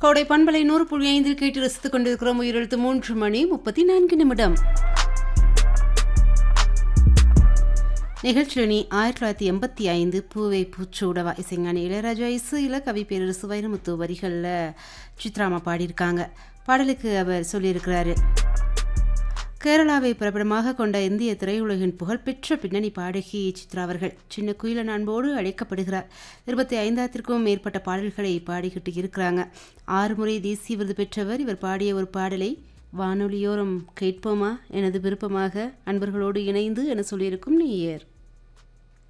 கோடை பண்பலை நூறு புள்ளி ஐந்தில் கேட்டு ரசித்துக் கொண்டிருக்கிறோம் உயிரெழுத்து மூன்று மணி முப்பத்தி நான்கு நிமிடம் நிகழ்ச்சியணி ஆயிரத்தி தொள்ளாயிரத்தி எண்பத்தி ஐந்து பூவை பூச்சூடவா இசைஞானி இளையராஜா இசையில் கவி பேரரசு வைரமுத்து வரிகளில் சித்ராமா பாடியிருக்காங்க பாடலுக்கு அவர் சொல்லியிருக்கிறாரு கேரளாவை பிரபலமாக கொண்ட இந்திய திரையுலகின் புகழ்பெற்ற பின்னணி பாடகி சித்ரா அவர்கள் சின்ன குயிலன் அன்போடு அழைக்கப்படுகிறார் இருபத்தி ஐந்தாயிரத்திற்கும் மேற்பட்ட பாடல்களை பாடிக்கிட்டு இருக்கிறாங்க ஆறு முறை தேசிய விருது பெற்றவர் இவர் பாடிய ஒரு பாடலை வானொலியோரம் கேட்போமா எனது விருப்பமாக அன்பர்களோடு இணைந்து என சொல்லியிருக்கும் நீயர்